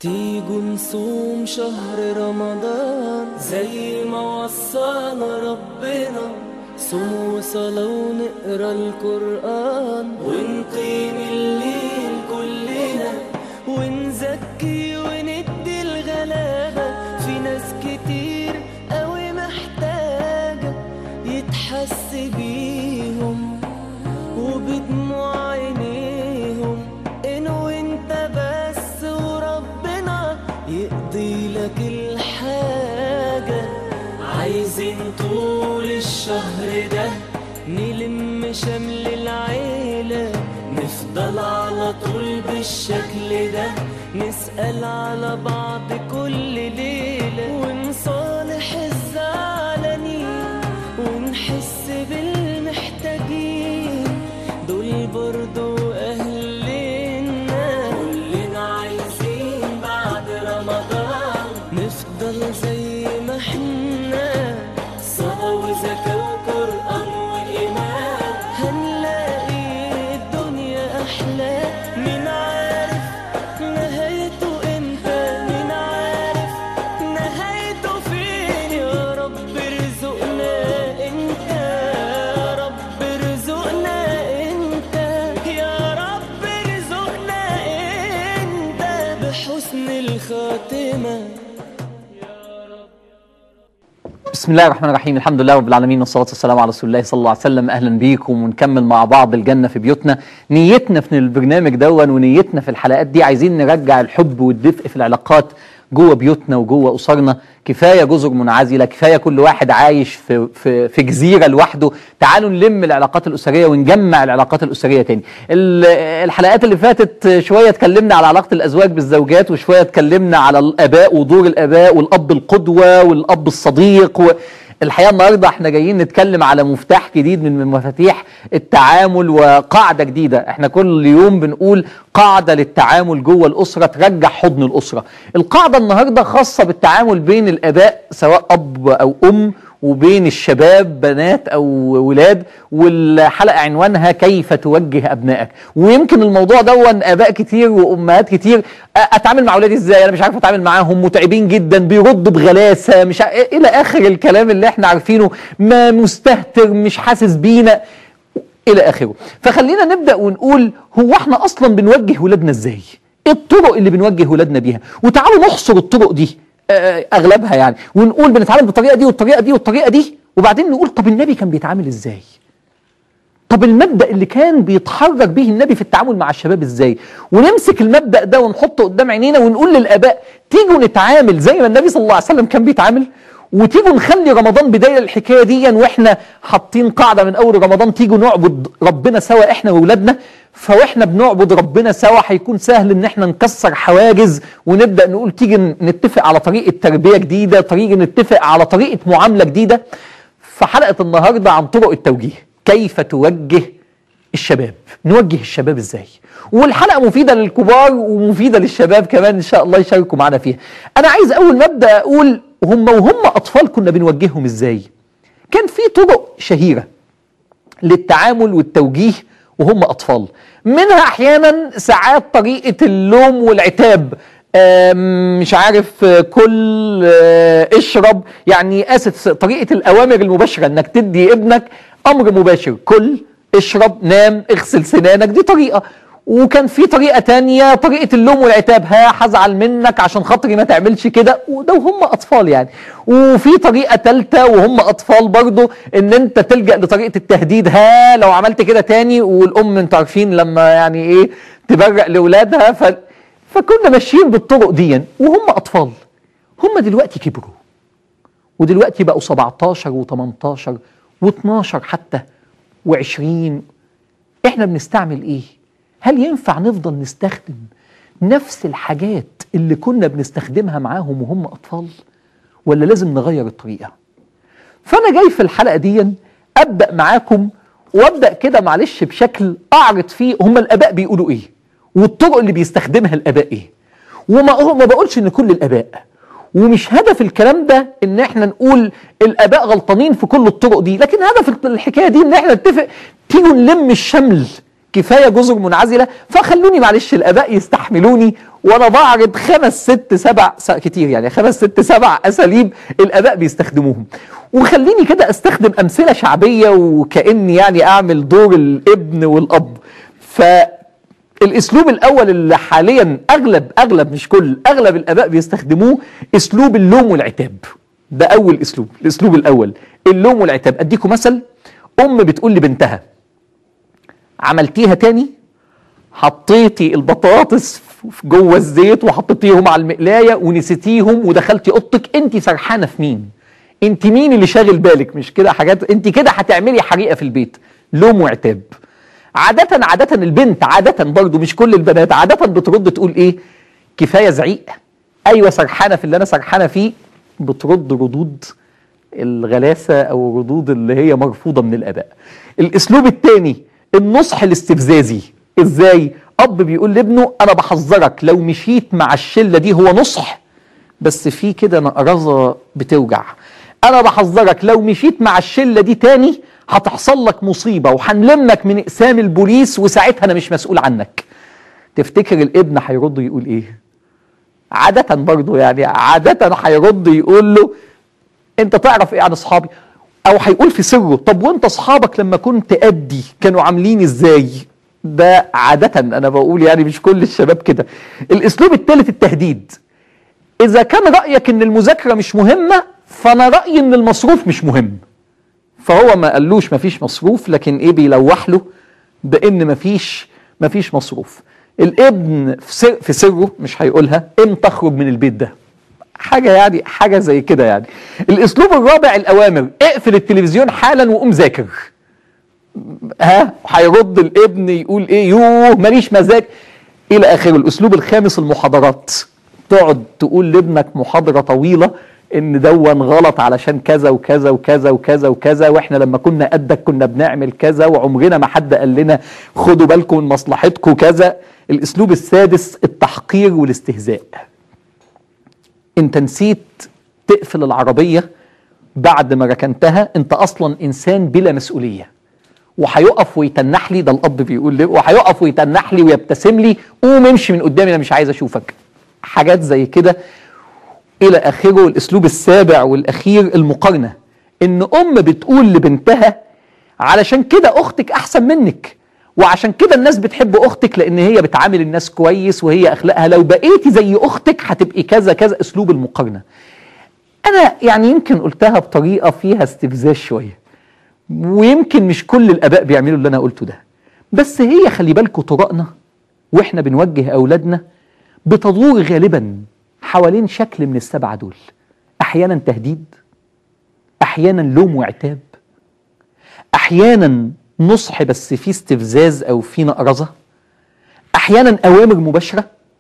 تيجوا نصوم شهر رمضان زي ما وصانا ربنا صوم وصلاة ونقرا القرآن ونقيم الليل كلنا ونزكي وندي الغلابة في ناس كتير قوي محتاجة يتحس بيهم وبدموع عينيهم إن وانت بس وربنا يقضي لك الحاجة عايزين طول الشهر ده نلم شمل العيلة نفضل على طول بالشكل ده نسأل على بعض كل ليلة ونصالح الزعلانين ونحس بالمحتاجين دول برضو أهلنا كلنا عايزين بعد رمضان نفضل زي ما احنا صلاة وزكاة وقرآن وإيمان هنلاقي الدنيا أحلى مين عارف نهايته امتى مين عارف نهايته فين يا رب ارزقنا انت يا رب ارزقنا انت يا رب ارزقنا انت بحسن الخاتمه بسم الله الرحمن الرحيم الحمد لله رب العالمين والصلاة والسلام على رسول الله صلى الله عليه وسلم أهلا بيكم ونكمل مع بعض الجنة في بيوتنا نيتنا في البرنامج دون ونيتنا في الحلقات دي عايزين نرجع الحب والدفء في العلاقات جوه بيوتنا وجوه أسرنا كفاية جزر منعزلة كفاية كل واحد عايش في, في, في جزيرة لوحده تعالوا نلم العلاقات الأسرية ونجمع العلاقات الأسرية تاني ال- الحلقات اللي فاتت شوية اتكلمنا على علاقة الأزواج بالزوجات وشوية اتكلمنا على الآباء ودور الآباء والأب القدوة والأب الصديق و... الحقيقه النهارده احنا جايين نتكلم على مفتاح جديد من مفاتيح التعامل وقاعده جديده احنا كل يوم بنقول قاعده للتعامل جوه الاسره ترجع حضن الاسره القاعده النهارده خاصه بالتعامل بين الاباء سواء اب او ام وبين الشباب بنات او ولاد والحلقه عنوانها كيف توجه ابنائك ويمكن الموضوع دون اباء كتير وامهات كتير أ- اتعامل اولادي ازاي انا مش عارف اتعامل معاهم متعبين جدا بيردوا بغلاسه مش ع... الى اخر الكلام اللي احنا عارفينه ما مستهتر مش حاسس بينا الى اخره فخلينا نبدا ونقول هو احنا اصلا بنوجه ولادنا ازاي ايه الطرق اللي بنوجه ولادنا بيها وتعالوا نحصر الطرق دي آه، اغلبها يعني ونقول بنتعامل بالطريقه دي والطريقه دي والطريقه دي وبعدين نقول طب النبي كان بيتعامل ازاي طب المبدا اللي كان بيتحرك به النبي في التعامل مع الشباب ازاي ونمسك المبدا ده ونحطه قدام عينينا ونقول للاباء تيجوا نتعامل زي ما النبي صلى الله عليه وسلم كان بيتعامل وتيجوا نخلي رمضان بدايه الحكايه دي واحنا حاطين قاعده من اول رمضان تيجوا نعبد ربنا سوا احنا واولادنا فواحنا بنعبد ربنا سوا هيكون سهل ان احنا نكسر حواجز ونبدا نقول تيجي نتفق على طريقه تربيه جديده طريقه نتفق على طريقه معامله جديده فحلقه النهارده عن طرق التوجيه كيف توجه الشباب نوجه الشباب ازاي والحلقه مفيده للكبار ومفيده للشباب كمان ان شاء الله يشاركوا معنا فيها انا عايز اول مبدا اقول هم وهم اطفال كنا بنوجههم ازاي كان في طرق شهيره للتعامل والتوجيه وهم اطفال منها احيانا ساعات طريقه اللوم والعتاب آم، مش عارف آه، كل آه، اشرب يعني اسف طريقه الاوامر المباشره انك تدي ابنك امر مباشر كل اشرب نام اغسل سنانك دي طريقه وكان في طريقه تانية طريقه اللوم والعتاب ها هزعل منك عشان خاطري ما تعملش كده وده وهم اطفال يعني وفي طريقه ثالثه وهم اطفال برضو ان انت تلجا لطريقه التهديد ها لو عملت كده تاني والام انتوا عارفين لما يعني ايه تبرق لاولادها ف... فكنا ماشيين بالطرق دي وهم اطفال هم دلوقتي كبروا ودلوقتي بقوا 17 و18 و12 حتى و20 احنا بنستعمل ايه هل ينفع نفضل نستخدم نفس الحاجات اللي كنا بنستخدمها معاهم وهم اطفال ولا لازم نغير الطريقه فانا جاي في الحلقه دي ابدا معاكم وابدا كده معلش بشكل اعرض فيه هم الاباء بيقولوا ايه والطرق اللي بيستخدمها الاباء ايه وما ما بقولش ان كل الاباء ومش هدف الكلام ده ان احنا نقول الاباء غلطانين في كل الطرق دي لكن هدف الحكايه دي ان احنا نتفق تيجوا نلم الشمل كفايه جزر منعزله فخلوني معلش الاباء يستحملوني وانا بعرض خمس ست سبع س- كتير يعني خمس ست سبع اساليب الاباء بيستخدموهم وخليني كده استخدم امثله شعبيه وكاني يعني اعمل دور الابن والاب فالاسلوب الاول اللي حاليا اغلب اغلب مش كل اغلب الاباء بيستخدموه اسلوب اللوم والعتاب ده اول اسلوب الاسلوب الاول اللوم والعتاب اديكم مثل ام بتقول لبنتها عملتيها تاني حطيتي البطاطس في جوه الزيت وحطيتيهم على المقلايه ونسيتيهم ودخلتي اوضتك انت سرحانه في مين انت مين اللي شاغل بالك مش كده حاجات انت كده هتعملي حريقه في البيت لوم وعتاب عادة عادة البنت عادة برضو مش كل البنات عادة بترد تقول ايه كفاية زعيق ايوه سرحانة في اللي انا سرحانة فيه بترد ردود الغلاسة او ردود اللي هي مرفوضة من الاباء الاسلوب الثاني النصح الاستفزازي ازاي اب بيقول لابنه انا بحذرك لو مشيت مع الشلة دي هو نصح بس في كده نقرزة بتوجع انا بحذرك لو مشيت مع الشلة دي تاني هتحصل لك مصيبة وهنلمك من اقسام البوليس وساعتها انا مش مسؤول عنك تفتكر الابن هيرد يقول ايه عادة برضه يعني عادة هيرد يقول له انت تعرف ايه عن اصحابي او هيقول في سره طب وانت اصحابك لما كنت ادي كانوا عاملين ازاي ده عادة انا بقول يعني مش كل الشباب كده الاسلوب الثالث التهديد اذا كان رايك ان المذاكره مش مهمه فانا رايي ان المصروف مش مهم فهو ما قالوش مفيش مصروف لكن ايه بيلوح له بان مفيش مفيش مصروف الابن في, سر في سره مش هيقولها امتى تخرج من البيت ده حاجه يعني حاجه زي كده يعني الاسلوب الرابع الاوامر اقفل التلفزيون حالا وقوم ذاكر ها هيرد الابن يقول ايه يوه ماليش مزاج الى اخره الاسلوب الخامس المحاضرات تقعد تقول لابنك محاضره طويله ان دون غلط علشان كذا وكذا وكذا وكذا وكذا واحنا لما كنا قدك كنا بنعمل كذا وعمرنا ما حد قال لنا خدوا بالكم من مصلحتكم كذا الاسلوب السادس التحقير والاستهزاء انت نسيت تقفل العربيه بعد ما ركنتها انت اصلا انسان بلا مسؤوليه وهيقف ويتنح لي ده الاب بيقول لي وهيقف ويتنح لي ويبتسم لي قوم امشي من قدامي انا مش عايز اشوفك حاجات زي كده الى اخره الاسلوب السابع والاخير المقارنه ان ام بتقول لبنتها علشان كده اختك احسن منك وعشان كده الناس بتحب اختك لان هي بتعامل الناس كويس وهي اخلاقها لو بقيتي زي اختك هتبقي كذا كذا اسلوب المقارنه انا يعني يمكن قلتها بطريقه فيها استفزاز شويه ويمكن مش كل الاباء بيعملوا اللي انا قلته ده بس هي خلي بالكم طرقنا واحنا بنوجه اولادنا بتدور غالبا حوالين شكل من السبعه دول احيانا تهديد احيانا لوم وعتاب احيانا نصح بس في استفزاز او في نقرزه احيانا اوامر مباشره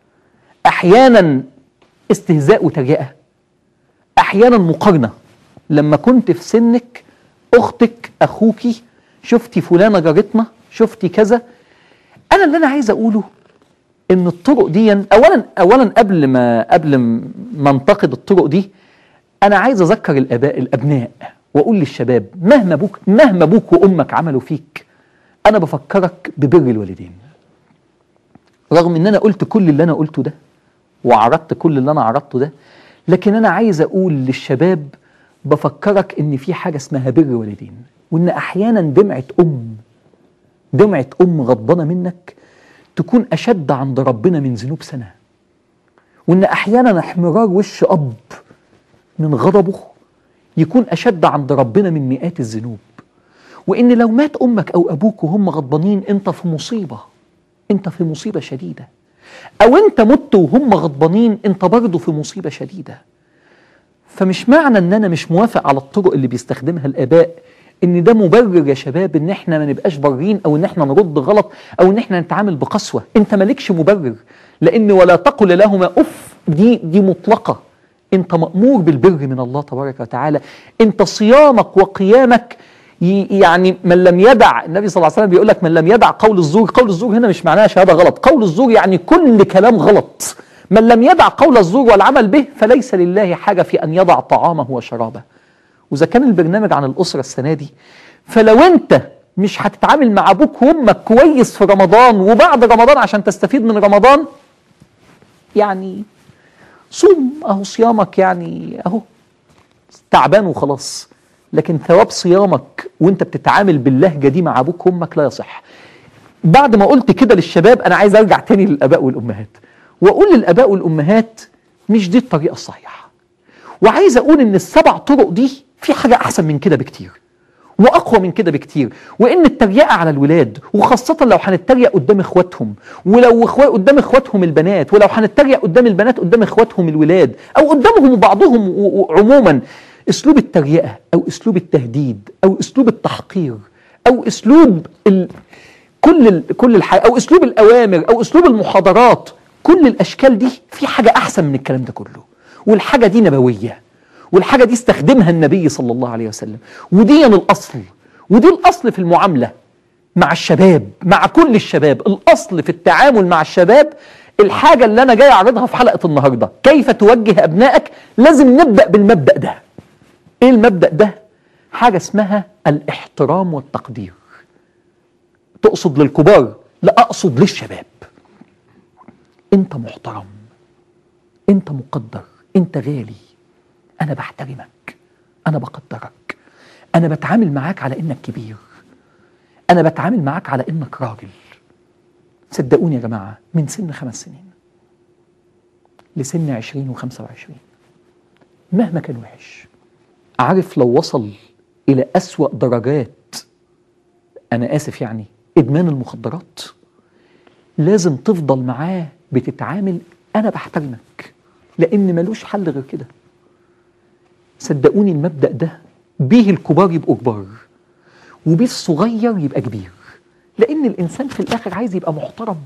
احيانا استهزاء وتريقه احيانا مقارنه لما كنت في سنك اختك اخوكي شفتي فلانه جارتنا شفتي كذا انا اللي انا عايز اقوله ان الطرق دي اولا اولا قبل ما قبل ما انتقد الطرق دي انا عايز اذكر الاباء الابناء واقول للشباب مهما ابوك مهما ابوك وامك عملوا فيك انا بفكرك ببر الوالدين رغم ان انا قلت كل اللي انا قلته ده وعرضت كل اللي انا عرضته ده لكن انا عايز اقول للشباب بفكرك ان في حاجه اسمها بر والدين وان احيانا دمعه ام دمعه ام غضبانه منك تكون اشد عند ربنا من ذنوب سنه وان احيانا احمرار وش اب من غضبه يكون اشد عند ربنا من مئات الذنوب وان لو مات امك او ابوك وهم غضبانين انت في مصيبه انت في مصيبه شديده او انت مت وهم غضبانين انت برضه في مصيبه شديده فمش معنى ان انا مش موافق على الطرق اللي بيستخدمها الاباء ان ده مبرر يا شباب ان احنا ما نبقاش بارين او ان احنا نرد غلط او ان احنا نتعامل بقسوه انت مالكش مبرر لان ولا تقل لهما اف دي دي مطلقه انت مامور بالبر من الله تبارك وتعالى انت صيامك وقيامك يعني من لم يدع النبي صلى الله عليه وسلم بيقول لك من لم يدع قول الزور قول الزور هنا مش معناها شهاده غلط قول الزور يعني كل كلام غلط من لم يدع قول الزور والعمل به فليس لله حاجه في ان يضع طعامه وشرابه واذا كان البرنامج عن الاسره السنه دي فلو انت مش هتتعامل مع ابوك وامك كويس في رمضان وبعد رمضان عشان تستفيد من رمضان يعني صوم اهو صيامك يعني اهو تعبان وخلاص لكن ثواب صيامك وانت بتتعامل باللهجه دي مع ابوك وامك لا يصح بعد ما قلت كده للشباب انا عايز ارجع تاني للاباء والامهات واقول للاباء والامهات مش دي الطريقه الصحيحه وعايز اقول ان السبع طرق دي في حاجه احسن من كده بكتير واقوى من كده بكتير وان التريقه على الولاد وخاصه لو هنتريق قدام اخواتهم ولو اخوات قدام اخواتهم البنات ولو هنتريق قدام البنات قدام اخواتهم الولاد او قدامهم وبعضهم و- و- عموما اسلوب التريقه او اسلوب التهديد او اسلوب التحقير او اسلوب ال... كل ال... كل الح... او اسلوب الاوامر او اسلوب المحاضرات كل الاشكال دي في حاجه احسن من الكلام ده كله والحاجه دي نبويه والحاجه دي استخدمها النبي صلى الله عليه وسلم ودي الاصل ودي الاصل في المعامله مع الشباب مع كل الشباب الاصل في التعامل مع الشباب الحاجه اللي انا جاي اعرضها في حلقه النهارده كيف توجه ابنائك لازم نبدا بالمبدا ده ايه المبدا ده حاجه اسمها الاحترام والتقدير تقصد للكبار لا اقصد للشباب انت محترم انت مقدر انت غالي انا بحترمك انا بقدرك انا بتعامل معاك على انك كبير انا بتعامل معاك على انك راجل صدقوني يا جماعه من سن خمس سنين لسن عشرين وخمسة وعشرين مهما كان وحش عارف لو وصل إلى أسوأ درجات أنا آسف يعني إدمان المخدرات لازم تفضل معاه بتتعامل أنا بحترمك لأن ملوش حل غير كده صدقوني المبدأ ده بيه الكبار يبقوا كبار وبيه الصغير يبقى كبير لأن الإنسان في الآخر عايز يبقى محترم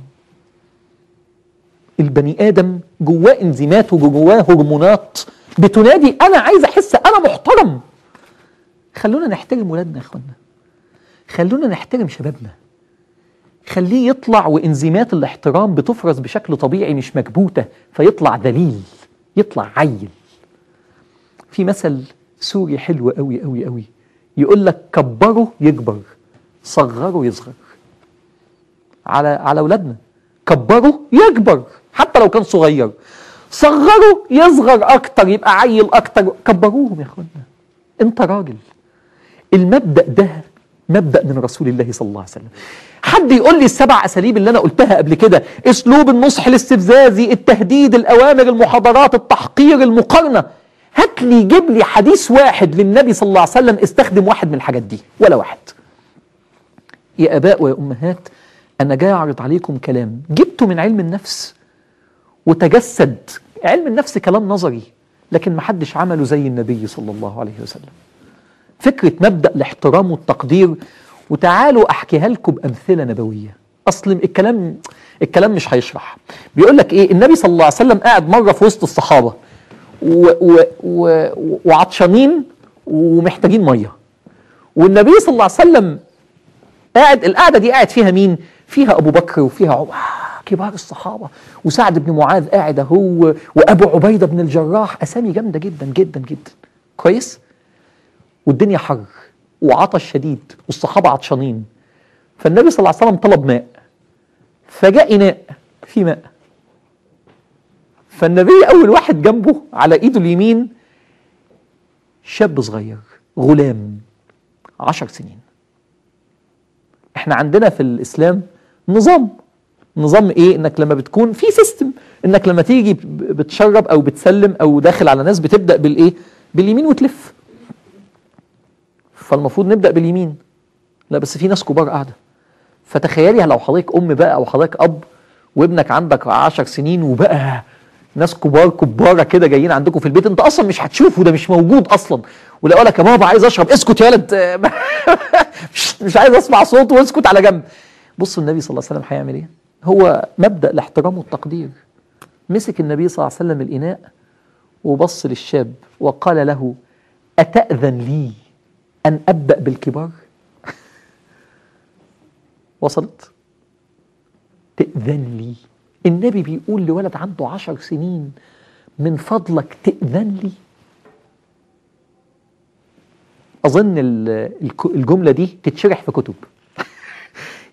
البني آدم جواه انزيمات وجواه هرمونات بتنادي أنا عايز أحس أنا محترم خلونا نحترم ولادنا يا إخوانا خلونا نحترم شبابنا خليه يطلع وانزيمات الاحترام بتفرز بشكل طبيعي مش مكبوتة فيطلع دليل يطلع عيل في مثل سوري حلو قوي قوي قوي يقول لك كبره يكبر صغره يصغر على على اولادنا كبره يكبر حتى لو كان صغير صغره يصغر اكتر يبقى عيل اكتر كبروهم يا اخوانا انت راجل المبدا ده مبدا من رسول الله صلى الله عليه وسلم حد يقول لي السبع اساليب اللي انا قلتها قبل كده اسلوب النصح الاستفزازي التهديد الاوامر المحاضرات التحقير المقارنه هات لي جيب لي حديث واحد للنبي صلى الله عليه وسلم استخدم واحد من الحاجات دي ولا واحد يا اباء ويا امهات انا جاي اعرض عليكم كلام جبته من علم النفس وتجسد علم النفس كلام نظري لكن محدش عمله زي النبي صلى الله عليه وسلم فكرة مبدأ الاحترام والتقدير وتعالوا أحكيها لكم بأمثلة نبوية أصل الكلام الكلام مش هيشرح بيقول لك إيه النبي صلى الله عليه وسلم قاعد مرة في وسط الصحابة و و و وعطشانين ومحتاجين مية والنبي صلى الله عليه وسلم قاعد القعدة دي قاعد فيها مين؟ فيها أبو بكر وفيها عمر كبار الصحابة وسعد بن معاذ قاعد أهو وأبو عبيدة بن الجراح أسامي جامدة جدا جدا جدا كويس؟ والدنيا حر وعطش شديد والصحابة عطشانين فالنبي صلى الله عليه وسلم طلب ماء فجاء إناء فيه ماء فالنبي أول واحد جنبه على إيده اليمين شاب صغير غلام عشر سنين احنا عندنا في الإسلام نظام نظام ايه انك لما بتكون في سيستم انك لما تيجي بتشرب او بتسلم او داخل على ناس بتبدا بالايه باليمين وتلف فالمفروض نبدا باليمين لا بس في ناس كبار قاعده فتخيلي لو حضرتك ام بقى او حضرتك اب وابنك عندك عشر سنين وبقى ناس كبار كباره كده جايين عندكم في البيت انت اصلا مش هتشوفه ده مش موجود اصلا ولا يقول لك يا بابا عايز اشرب اسكت يا ولد مش, مش عايز اسمع صوته واسكت على جنب بص النبي صلى الله عليه وسلم هيعمل ايه هو مبدا الاحترام والتقدير مسك النبي صلى الله عليه وسلم الاناء وبص للشاب وقال له اتاذن لي أن أبدأ بالكبار وصلت تأذن لي النبي بيقول لولد عنده عشر سنين من فضلك تأذن لي أظن الجملة دي تتشرح في كتب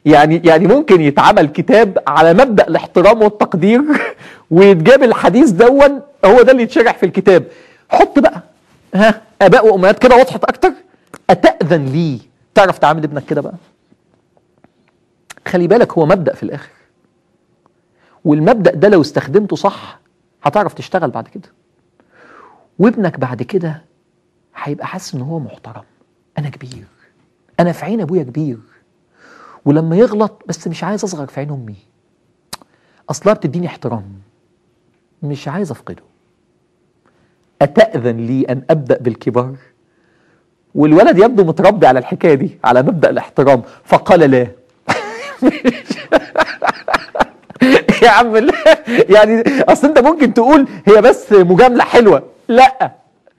يعني يعني ممكن يتعمل كتاب على مبدا الاحترام والتقدير ويتجاب الحديث دون هو ده اللي يتشرح في الكتاب حط بقى ها اباء وامهات كده وضحت اكتر اتاذن لي تعرف تعامل ابنك كده بقى خلي بالك هو مبدا في الاخر والمبدا ده لو استخدمته صح هتعرف تشتغل بعد كده وابنك بعد كده هيبقى حاسس ان هو محترم انا كبير انا في عين ابويا كبير ولما يغلط بس مش عايز اصغر في عين امي اصلها بتديني احترام مش عايز افقده اتاذن لي ان ابدا بالكبار والولد يبدو متربي على الحكايه دي على مبدا الاحترام فقال لا يا عم لا يعني اصل انت ممكن تقول هي بس مجامله حلوه لا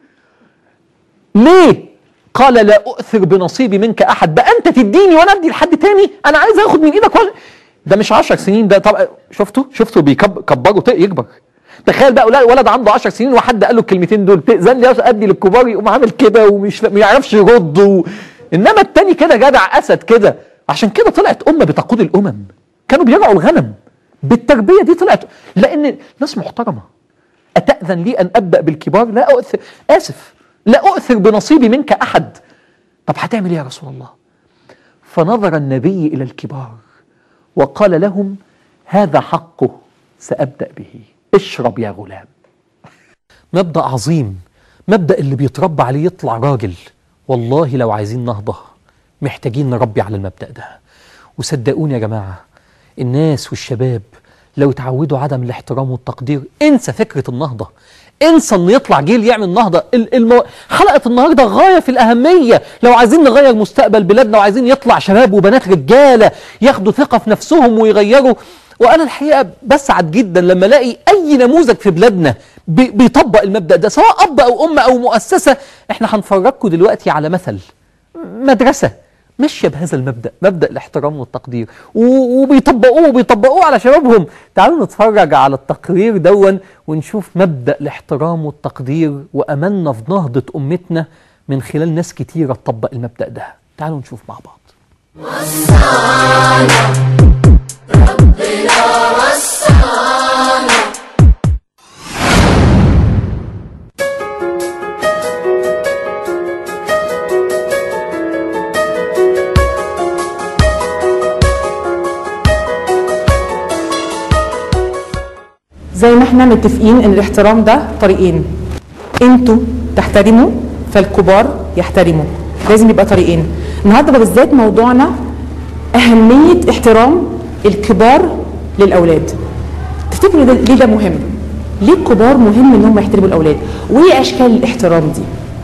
ليه قال لا اؤثر بنصيبي منك احد بقى انت تديني وانا ادي لحد تاني انا عايز اخد من ايدك ولا ده مش 10 سنين ده طب شفتوا شفتوا بيكبروا يكبر تخيل بقى ولد ولد عنده 10 سنين وحد قال له الكلمتين دول تأذن لي ادي للكبار يقوم عامل كده ومش ما يعرفش يرد و... انما التاني كده جدع اسد كده عشان كده طلعت امه بتقود الامم كانوا بيرعوا الغنم بالتربيه دي طلعت لان ناس محترمه اتاذن لي ان ابدا بالكبار لا اؤثر اسف لا اؤثر بنصيبي منك احد طب هتعمل ايه يا رسول الله فنظر النبي الى الكبار وقال لهم هذا حقه سابدا به اشرب يا غلام مبدا عظيم مبدا اللي بيتربى عليه يطلع راجل والله لو عايزين نهضه محتاجين نربي على المبدا ده وصدقوني يا جماعه الناس والشباب لو اتعودوا عدم الاحترام والتقدير انسى فكره النهضه انسى ان يطلع جيل يعمل نهضه المو... حلقه النهارده غايه في الاهميه لو عايزين نغير مستقبل بلادنا وعايزين يطلع شباب وبنات رجاله ياخدوا ثقه في نفسهم ويغيروا وانا الحقيقه بسعد جدا لما الاقي اي نموذج في بلادنا بي... بيطبق المبدا ده سواء اب او ام او مؤسسه احنا هنفرجكم دلوقتي على مثل مدرسه ماشيه بهذا المبدا مبدا الاحترام والتقدير وبيطبقوه وبيطبقوه على شبابهم تعالوا نتفرج على التقرير دون ونشوف مبدا الاحترام والتقدير واملنا في نهضه امتنا من خلال ناس كتيره تطبق المبدا ده تعالوا نشوف مع بعض وصانا ربنا وصانا زي ما احنا متفقين ان الاحترام ده طريقين انتوا تحترموا فالكبار يحترموا لازم يبقى طريقين النهارده بالذات موضوعنا اهميه احترام الكبار للاولاد تفتكروا ده- ليه ده مهم ليه الكبار مهم ان هم يحترموا الاولاد وايه اشكال الاحترام دي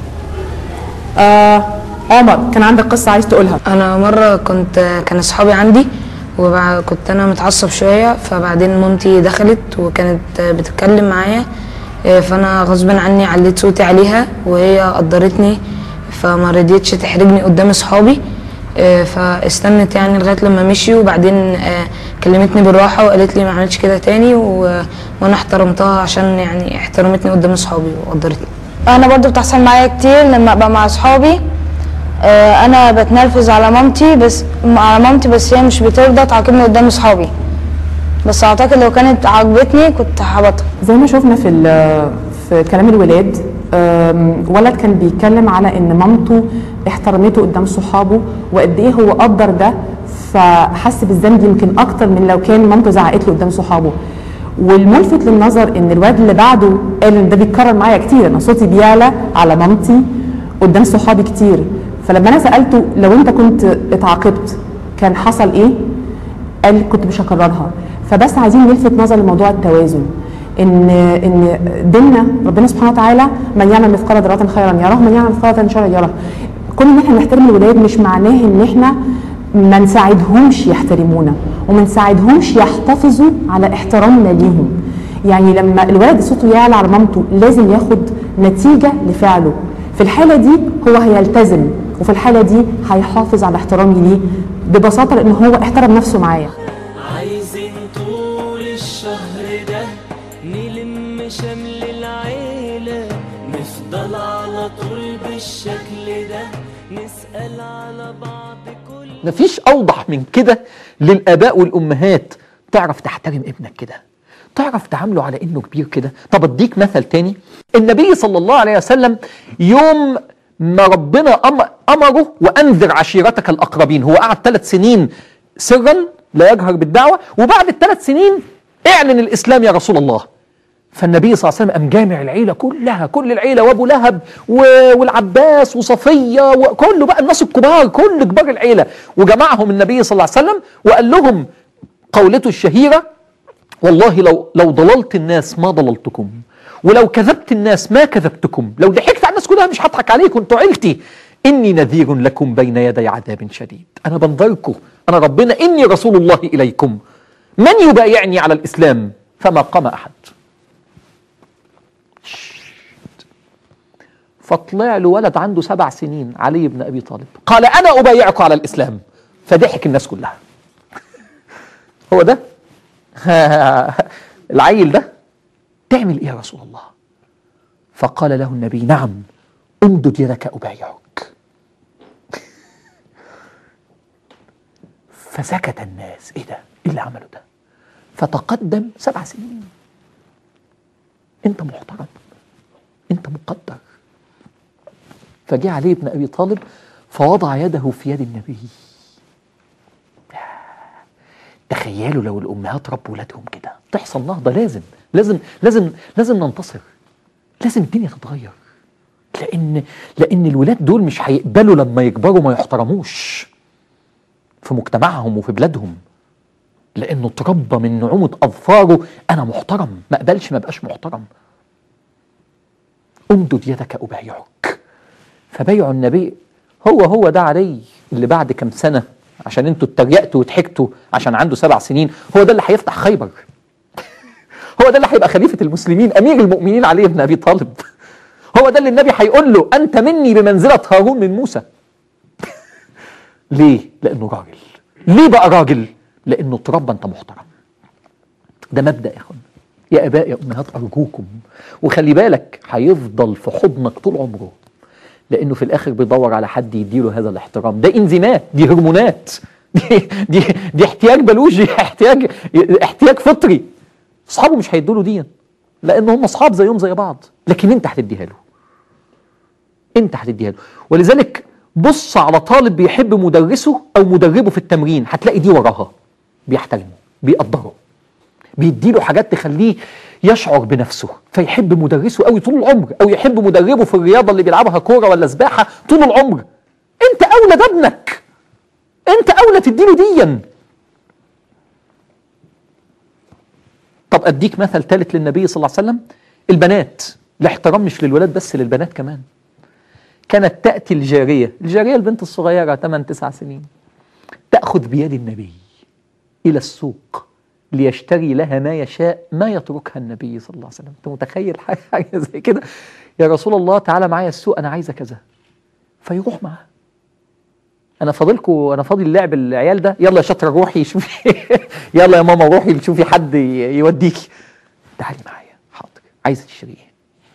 آه عمر كان عندك قصه عايز تقولها انا مره كنت كان اصحابي عندي وكنت انا متعصب شويه فبعدين مامتي دخلت وكانت بتتكلم معايا إيه، فانا غصب عني عليت صوتي عليها وهي قدرتني فما رضيتش تحرجني قدام اصحابي إيه، فاستنت يعني لغايه لما مشي وبعدين آه، كلمتني بالراحه وقالت لي ما عملتش كده تاني و... وانا احترمتها عشان يعني احترمتني قدام اصحابي وقدرتني انا برضو بتحصل معايا كتير لما ابقى مع اصحابي آه، انا بتنرفز على مامتي بس على مامتي بس هي مش بترضى تعاقبني قدام اصحابي بس اعتقد لو كانت عاقبتني كنت هبطها زي ما شفنا في ال- في كلام الولاد أم، ولد كان بيتكلم على ان مامته احترمته قدام صحابه وقد ايه هو قدر ده فحس بالذنب يمكن اكتر من لو كان مامته زعقت له قدام صحابه والملفت للنظر ان الواد اللي بعده قال ان ده بيتكرر معايا كتير انا صوتي بيعلى على مامتي قدام صحابي كتير فلما انا سالته لو انت كنت اتعاقبت كان حصل ايه قال كنت مش هكررها فبس عايزين نلفت نظر لموضوع التوازن ان ان ديننا ربنا سبحانه وتعالى من يعمل مثقال ذره خيرا يراه من يعمل مثقال ذره شرا يراه كون ان احنا نحترم الولاد مش معناه ان احنا ما نساعدهمش يحترمونا وما نساعدهمش يحتفظوا على احترامنا ليهم يعني لما الولد صوته يعلى على مامته لازم ياخد نتيجه لفعله في الحاله دي هو هيلتزم وفي الحاله دي هيحافظ على احترامي ليه ببساطه لان هو احترم نفسه معايا عايزين طول الشهر ده نلم شمل العيلة نفضل على طول بالشكل ده نسأل على بعض كل مفيش اوضح من كده للاباء والامهات تعرف تحترم ابنك كده تعرف تعامله على انه كبير كده طب اديك مثل تاني النبي صلى الله عليه وسلم يوم ما ربنا أم- امره وانذر عشيرتك الاقربين هو قعد ثلاث سنين سرا لا يجهر بالدعوه وبعد الثلاث سنين اعلن الاسلام يا رسول الله فالنبي صلى الله عليه وسلم قام جامع العيله كلها كل العيله وابو لهب و- والعباس وصفيه وكله بقى الناس الكبار كل كبار العيله وجمعهم النبي صلى الله عليه وسلم وقال لهم قولته الشهيره والله لو لو ضللت الناس ما ضللتكم ولو كذبت الناس ما كذبتكم لو ضحكت على الناس كلها مش هضحك عليكم انتوا عيلتي اني نذير لكم بين يدي عذاب شديد انا بنذركم انا ربنا اني رسول الله اليكم من يبايعني على الاسلام فما قام احد فطلع له ولد عنده سبع سنين علي بن ابي طالب قال انا ابايعك على الاسلام فضحك الناس كلها هو ده العيل ده تعمل ايه يا رسول الله فقال له النبي نعم امدد يدك ابايعك فسكت الناس ايه ده ايه اللي عمله ده فتقدم سبع سنين انت محترم انت مقدر فجاء علي بن ابي طالب فوضع يده في يد النبي تخيلوا لو الامهات ربوا ولادهم كده تحصل نهضه لازم لازم لازم لازم ننتصر لازم الدنيا تتغير لان لان الولاد دول مش هيقبلوا لما يكبروا ما يحترموش في مجتمعهم وفي بلادهم لانه اتربى من نعومه اظفاره انا محترم ما اقبلش ما بقاش محترم امدد يدك ابايعك فبايعوا النبي هو هو ده علي اللي بعد كم سنه عشان انتوا اتريقتوا وضحكتوا عشان عنده سبع سنين هو ده اللي هيفتح خيبر هو ده اللي هيبقى خليفه المسلمين امير المؤمنين علي بن ابي طالب هو ده اللي النبي هيقول له انت مني بمنزله هارون من موسى ليه لانه راجل ليه بقى راجل لانه اتربى انت محترم ده مبدا يا اخوانا يا اباء يا امهات ارجوكم وخلي بالك هيفضل في حضنك طول عمره لانه في الاخر بيدور على حد يديله هذا الاحترام ده انزيمات دي هرمونات دي دي, دي احتياج بيولوجي احتياج احتياج فطري اصحابه مش هيدوا له دي لان هم اصحاب زيهم زي بعض لكن انت هتديها له انت هتديها له ولذلك بص على طالب بيحب مدرسه او مدربه في التمرين هتلاقي دي وراها بيحترمه بيقدره بيديله حاجات تخليه يشعر بنفسه فيحب مدرسه قوي طول العمر او يحب مدربه في الرياضه اللي بيلعبها كوره ولا سباحه طول العمر انت اولى ده ابنك انت اولى تديله ديا طب اديك مثل ثالث للنبي صلى الله عليه وسلم البنات الاحترام مش للولاد بس للبنات كمان كانت تاتي الجاريه الجاريه البنت الصغيره 8 9 سنين تاخذ بيد النبي الى السوق ليشتري لها ما يشاء ما يتركها النبي صلى الله عليه وسلم انت متخيل حاجه حاجة زي كده يا رسول الله تعالى معايا السوق انا عايزه كذا فيروح معاها انا فاضلكم انا فاضي اللعب العيال ده يلا يا شاطره روحي شوفي يلا يا ماما روحي شوفي حد ي- يوديكي تعالي معايا حاضر عايزه تشتري ايه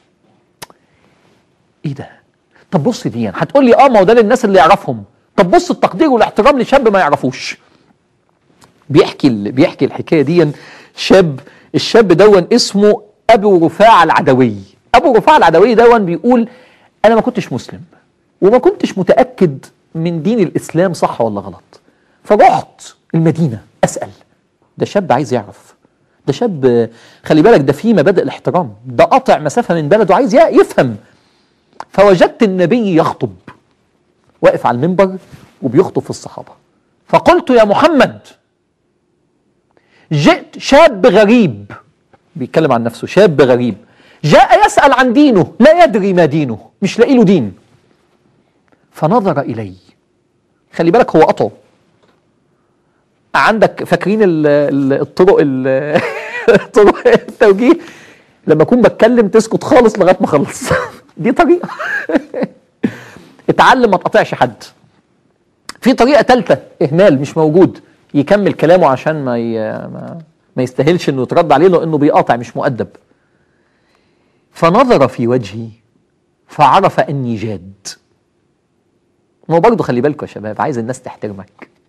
ايه ده طب بص دي هتقول لي اه ما هو ده للناس اللي يعرفهم طب بص التقدير والاحترام لشاب ما يعرفوش بيحكي ال- بيحكي الحكايه دي شاب الشاب دون اسمه ابو رفاعه العدوي ابو رفاعه العدوي دون بيقول انا ما كنتش مسلم وما كنتش متاكد من دين الاسلام صح ولا غلط فرحت المدينه اسال ده شاب عايز يعرف ده شاب خلي بالك ده فيه مبادئ الاحترام ده قاطع مسافه من بلده عايز ي- يفهم فوجدت النبي يخطب واقف على المنبر وبيخطب في الصحابه فقلت يا محمد جئت شاب غريب بيتكلم عن نفسه شاب غريب جاء يسأل عن دينه لا يدري ما دينه مش لاقي له دين فنظر إلي خلي بالك هو قطعه عندك فاكرين ال- ال- الطرق ال- طرق التوجيه لما اكون بتكلم تسكت خالص لغايه ما اخلص دي طريقه اتعلم ما تقاطعش حد في طريقه ثالثه اهمال مش موجود يكمل كلامه عشان ما ي... ما, ما يستاهلش انه يترد عليه لانه بيقاطع مش مؤدب فنظر في وجهي فعرف اني جاد ما هو برضه خلي بالكم يا شباب عايز الناس تحترمك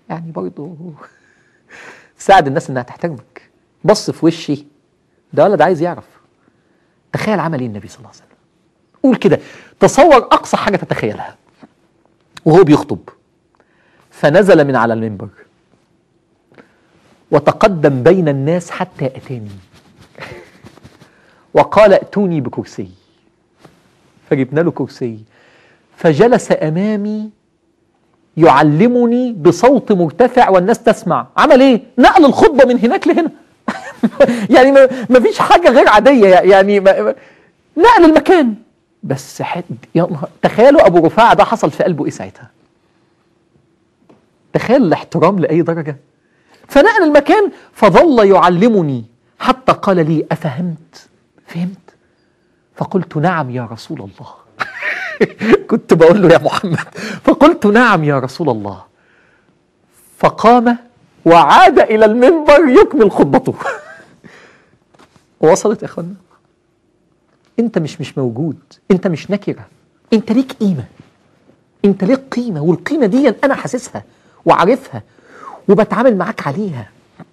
يعني برضه ساعد الناس انها تحترمك بص في وشي ده ولد عايز يعرف تخيل عمل ايه النبي صلى الله عليه وسلم قول كده تصور اقصى حاجه تتخيلها وهو بيخطب فنزل من على المنبر وتقدم بين الناس حتى اتاني وقال ائتوني بكرسي فجبنا له كرسي فجلس امامي يعلمني بصوت مرتفع والناس تسمع عمل ايه نقل الخطبه من هناك لهنا يعني ما ما فيش حاجه غير عاديه يعني ما ما- نقل المكان بس حد يا نهار تخيلوا ابو رفاعه ده حصل في قلبه ايه ساعتها تخيل الاحترام لاي درجه فنقل المكان فظل يعلمني حتى قال لي افهمت فهمت فقلت نعم يا رسول الله كنت بقول له يا محمد فقلت نعم يا رسول الله فقام وعاد الى المنبر يكمل خطبته وصلت يا اخوانا انت مش مش موجود انت مش نكره انت ليك قيمه انت ليك قيمه والقيمه دي انا حاسسها وعارفها وبتعامل معاك عليها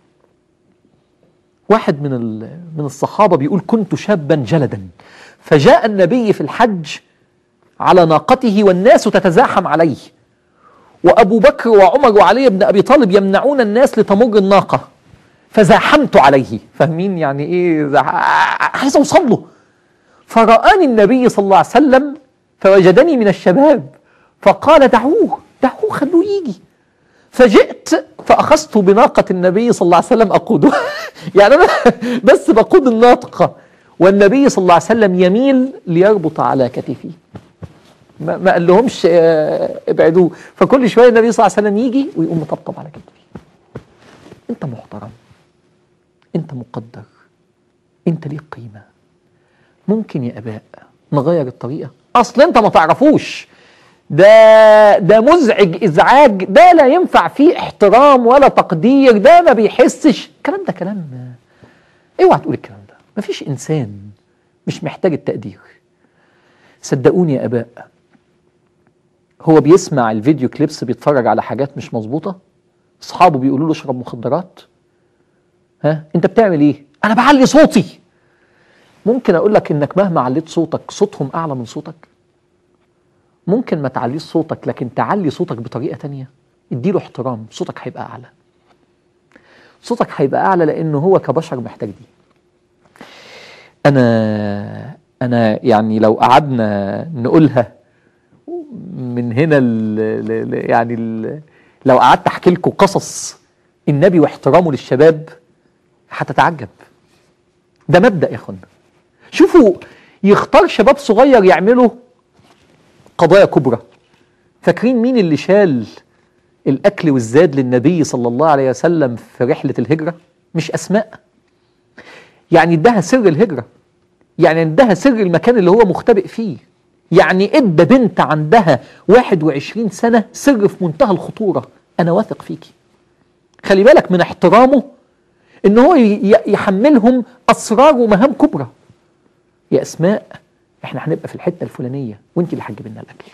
واحد من ال- من الصحابه بيقول كنت شابا جلدا فجاء النبي في الحج على ناقته والناس تتزاحم عليه وابو بكر وعمر وعلي بن ابي طالب يمنعون الناس لتمر الناقه فزاحمت عليه فاهمين يعني ايه زح- عايز اوصل له فرآني النبي صلى الله عليه وسلم فوجدني من الشباب فقال دعوه دعوه خلوه يجي فجئت فأخذت بناقة النبي صلى الله عليه وسلم أقودها يعني أنا بس بقود الناقة والنبي صلى الله عليه وسلم يميل ليربط على كتفي ما, ما قال لهمش آه، ابعدوه فكل شوية النبي صلى الله عليه وسلم يجي ويقوم مطبطب على كتفي أنت محترم أنت مقدر أنت ليك قيمة ممكن يا اباء نغير الطريقه اصل انت ما تعرفوش ده ده مزعج ازعاج ده لا ينفع فيه احترام ولا تقدير ده ما بيحسش الكلام ده كلام اوعى تقول الكلام ده مفيش انسان مش محتاج التقدير صدقوني يا اباء هو بيسمع الفيديو كليبس بيتفرج على حاجات مش مظبوطه اصحابه بيقولوا له اشرب مخدرات ها انت بتعمل ايه انا بعلي صوتي ممكن اقول لك انك مهما عليت صوتك صوتهم اعلى من صوتك ممكن ما تعليش صوتك لكن تعلي صوتك بطريقه تانية اديله احترام صوتك هيبقى اعلى صوتك هيبقى اعلى لانه هو كبشر محتاج دي انا انا يعني لو قعدنا نقولها من هنا ل ل ل يعني ل لو قعدت احكي لكم قصص النبي واحترامه للشباب هتتعجب ده مبدأ يا اخوانا شوفوا يختار شباب صغير يعملوا قضايا كبرى فاكرين مين اللي شال الاكل والزاد للنبي صلى الله عليه وسلم في رحله الهجره مش اسماء يعني ادها سر الهجره يعني ادها سر المكان اللي هو مختبئ فيه يعني ادى بنت عندها 21 سنه سر في منتهى الخطوره انا واثق فيكي خلي بالك من احترامه ان هو ي- ي- يحملهم اسرار ومهام كبرى يا اسماء احنا هنبقى في الحته الفلانيه وانت اللي هتجيب لنا الاكل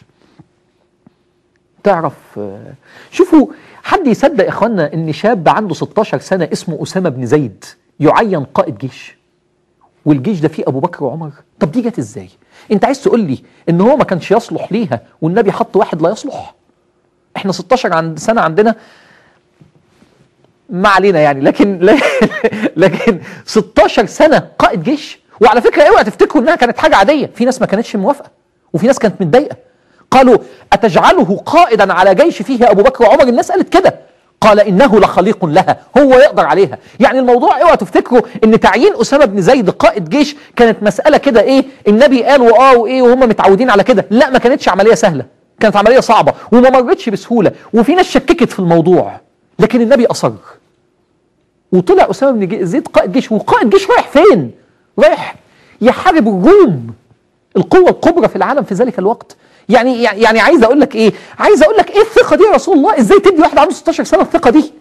تعرف آه، شوفوا حد يصدق يا اخوانا ان شاب عنده 16 سنه اسمه اسامه بن زيد يعين قائد جيش والجيش ده فيه ابو بكر وعمر طب دي جت ازاي انت عايز تقول لي ان هو ما كانش يصلح ليها والنبي حط واحد لا يصلح احنا 16 عند سنه عندنا ما علينا يعني لكن لكن 16 سنه قائد جيش وعلى فكره اوعى تفتكروا انها كانت حاجه عاديه في ناس ما كانتش موافقه وفي ناس كانت متضايقه قالوا اتجعله قائدا على جيش فيه ابو بكر وعمر الناس قالت كده قال انه لخليق لها هو يقدر عليها يعني الموضوع اوعى تفتكروا ان تعيين اسامه بن زيد قائد جيش كانت مساله كده ايه النبي قال واه وايه وهم متعودين على كده لا ما كانتش عمليه سهله كانت عمليه صعبه وما مرتش بسهوله وفي ناس شككت في الموضوع لكن النبي اصر وطلع اسامه بن جي- زيد قائد جيش وقائد جيش رايح فين؟ رايح يحارب الروم القوه الكبرى في العالم في ذلك الوقت يعني يعني عايز اقول لك ايه؟ عايز اقول لك ايه الثقه دي يا رسول الله؟ ازاي تدي واحد عنده 16 سنه الثقه دي؟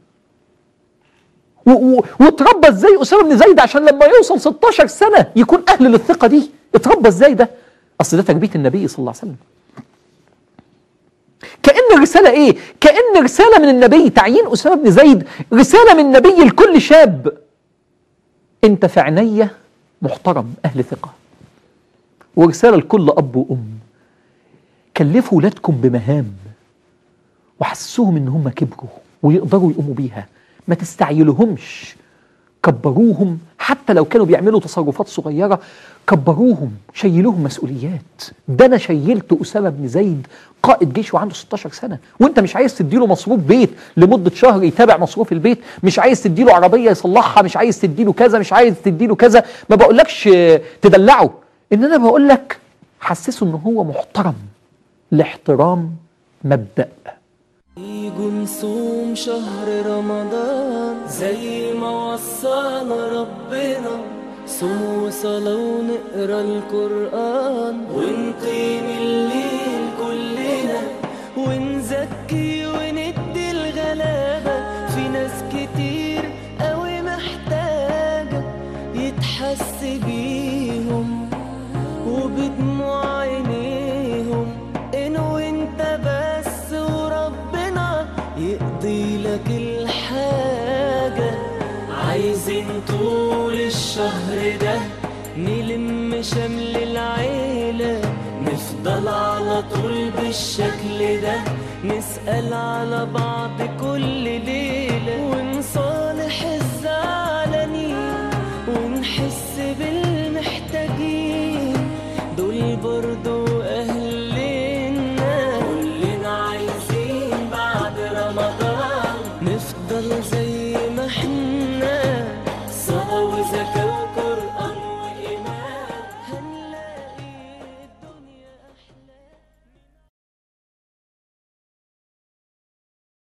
و- و- واتربى ازاي اسامه بن زيد عشان لما يوصل 16 سنه يكون اهل للثقه دي؟ اتربى ازاي ده؟ اصل ده تربيه النبي صلى الله عليه وسلم. كأن كأن الرسالة إيه؟ كأن رسالة من النبي تعيين أسامة بن زيد رسالة من النبي لكل شاب أنت في عينيا محترم أهل ثقة ورسالة لكل أب وأم كلفوا ولادكم بمهام وحسوهم ان هم كبروا ويقدروا يقوموا بيها ما تستعجلوهمش كبروهم حتى لو كانوا بيعملوا تصرفات صغيرة كبروهم شيلوهم مسؤوليات ده انا شيلت اسامة بن زيد قائد جيش وعنده 16 سنة وانت مش عايز تديله مصروف بيت لمدة شهر يتابع مصروف البيت مش عايز تديله عربية يصلحها مش عايز تديله كذا مش عايز تديله كذا ما بقولكش آه، تدلعه ان انا بقولك حسسه ان هو محترم الاحترام مبدأ يجوا نصوم شهر رمضان زي ما وصانا ربنا صوم وصلاة ونقرا القرآن ونقيم الليل كلنا ونزكي وندي الغلابة في ناس كتير قوي محتاجة يتحس بيهم وبدموع عينيهم ان وانت بس وربنا يقضي لك الحاجة عايزين طول الشهر ده نلم شمل العيلة نفضل على طول بالشكل ده نسأل على بعض كل ليلة